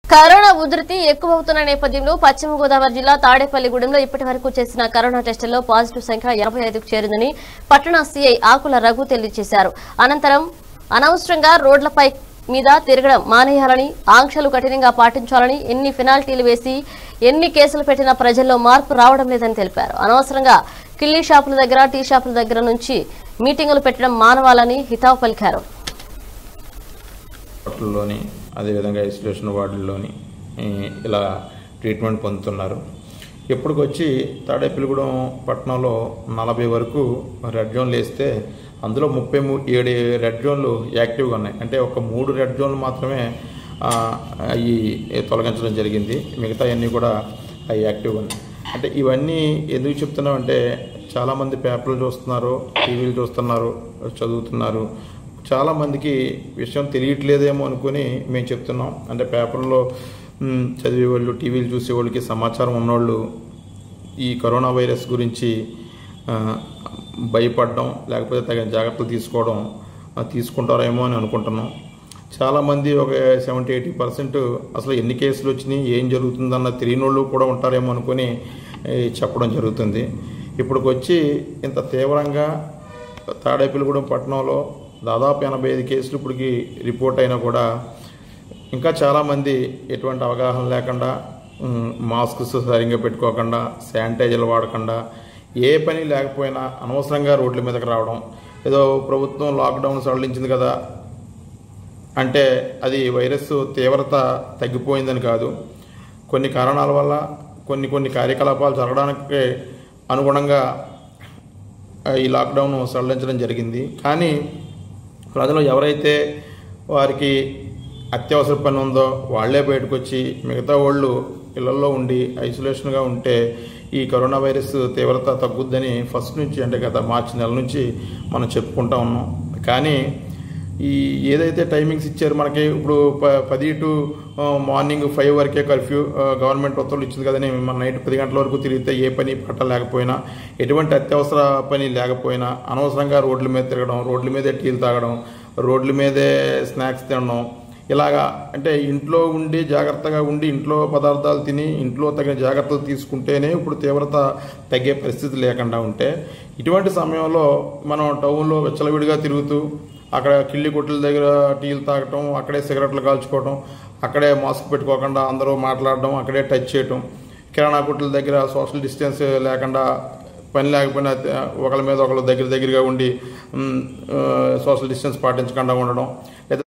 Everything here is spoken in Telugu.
కరోనా ఉధృతి ఎక్కువవుతున్న నేపథ్యంలో పశ్చిమ గోదావరి జిల్లా తాడేపల్లిగూడెంలో ఇప్పటి వరకు చేసిన కరోనా టెస్టుల్లో పాజిటివ్ సంఖ్య ఎనభై ఐదుకు చేరిందని పట్టణ సీఐ ఆకుల రఘు తెలియజేశారు అనంతరం అనవసరంగా రోడ్లపై మీద తిరగడం మానేయాలని ఆంక్షలు కఠినంగా పాటించాలని ఎన్ని పెనాల్టీలు వేసి ఎన్ని కేసులు పెట్టినా ప్రజల్లో మార్పు రావడం లేదని తెలిపారు అనవసరంగా కిల్లీ షాపుల దగ్గర టీ షాపుల దగ్గర నుంచి మీటింగులు పెట్టడం మానవాలని హితావు పలికారు హాస్పిటల్లోని అదేవిధంగా ఐసోలేషన్ వార్డుల్లోని ఈ, ఇలా ట్రీట్మెంట్ పొందుతున్నారు ఇప్పటికొచ్చి తాడేపల్లిగూడెం పట్టణంలో నలభై వరకు రెడ్ జోన్లు వేస్తే అందులో ముప్పై మూ ఏడు రెడ్ జోన్లు యాక్టివ్గా ఉన్నాయి అంటే ఒక మూడు రెడ్ జోన్లు మాత్రమే ఆ, అవి తొలగించడం జరిగింది మిగతా అన్నీ కూడా అవి యాక్టివ్గా ఉన్నాయి అంటే ఇవన్నీ ఎందుకు చెప్తున్నామంటే చాలామంది పేపర్లు చూస్తున్నారు టీవీలు చూస్తున్నారు చదువుతున్నారు చాలా మందికి విషయం తెలియట్లేదేమో అనుకుని మేము చెప్తున్నాం అంటే పేపర్లో మ్, చదివేవాళ్ళు టీవీలు చూసేవాళ్ళకి సమాచారం ఉన్నవాళ్ళు ఈ కరోనా వైరస్ గురించి ఆ, భయపడడం లేకపోతే తగిన జాగ్రత్తలు తీసుకోవడం ఆ, తీసుకుంటారేమో అని అనుకుంటున్నాం చాలామంది ఒక సెవెంటీ ఎయిటీ పర్సెంట్ అసలు ఎన్ని కేసులు వచ్చినాయి ఏం జరుగుతుందన్న తెలియని వాళ్ళు కూడా ఉంటారేమో అనుకుని ఏ, చెప్పడం జరుగుతుంది ఇప్పటికొచ్చి ఇంత తీవ్రంగా తాడేపల్లిగూడెం పట్టణంలో దాదాపు ఎనభై ఐదు కేసులు ఇప్పటికి రిపోర్ట్ అయినా కూడా ఇంకా చాలామంది ఎటువంటి అవగాహన లేకుండా ఉమ్, మాస్క్స్ సరిగ్గా పెట్టుకోకుండా శానిటైజర్లు వాడకుండా ఏ పని లేకపోయినా అనవసరంగా రోడ్ల మీదకి రావడం ఏదో ప్రభుత్వం లాక్డౌన్ సడలించింది కదా అంటే అది వైరస్ తీవ్రత తగ్గిపోయిందని కాదు కొన్ని కారణాల వల్ల కొన్ని కొన్ని కార్యకలాపాలు జరగడానికి అనుగుణంగా ఆ, ఈ లాక్డౌన్ సడలించడం జరిగింది కానీ ప్రజలు ఎవరైతే వారికి అత్యవసర పని ఉందో వాళ్ళే బయటకు వచ్చి మిగతా వాళ్ళు ఇళ్లలో ఉండి ఐసోలేషన్గా ఉంటే ఈ కరోనా వైరస్ తీవ్రత తగ్గుద్దని ఫస్ట్ నుంచి అంటే గత మార్చి నెల నుంచి మనం చెప్పుకుంటా ఉన్నాం కానీ ఈ ఏదైతే టైమింగ్స్ ఇచ్చారు మనకి ఇప్పుడు ప పది టు ఆ, మార్నింగ్ ఫైవ్ వరకే కర్ఫ్యూ ఆ, గవర్నమెంట్ ఉత్తర్వులు ఇచ్చింది కదని మన నైట్ పది గంటల వరకు తిరిగితే ఏ పని పట్ట లేకపోయినా ఎటువంటి అత్యవసర పని లేకపోయినా అనవసరంగా రోడ్ల మీద తిరగడం రోడ్ల మీదే టీలు తాగడం రోడ్ల మీదే స్నాక్స్ తినడం ఇలాగా అంటే ఇంట్లో ఉండి జాగ్రత్తగా ఉండి ఇంట్లో పదార్థాలు తిని ఇంట్లో తగిన జాగ్రత్తలు తీసుకుంటేనే ఇప్పుడు తీవ్రత తగ్గే పరిస్థితి లేకుండా ఉంటే ఇటువంటి సమయంలో మనం టౌన్లో విచ్చలవిడిగా తిరుగుతూ అక్కడ కిళ్ళి కొట్ల దగ్గర టీలు తాగటం అక్కడే సిగరెట్లు కాల్చుకోవటం అక్కడే మాస్క్ పెట్టుకోకుండా అందరూ మాట్లాడడం అక్కడే టచ్ చేయటం కిరాణా కొట్ల దగ్గర సోషల్ డిస్టెన్స్ లేకుండా పని లేకపోయినా ఆ, ఒకళ్ళ మీద ఒకళ్ళ దగ్గర దగ్గరగా ఉండి ఉమ్, ఆ, సోషల్ డిస్టెన్స్ పాటించకుండా ఉండడం లేదా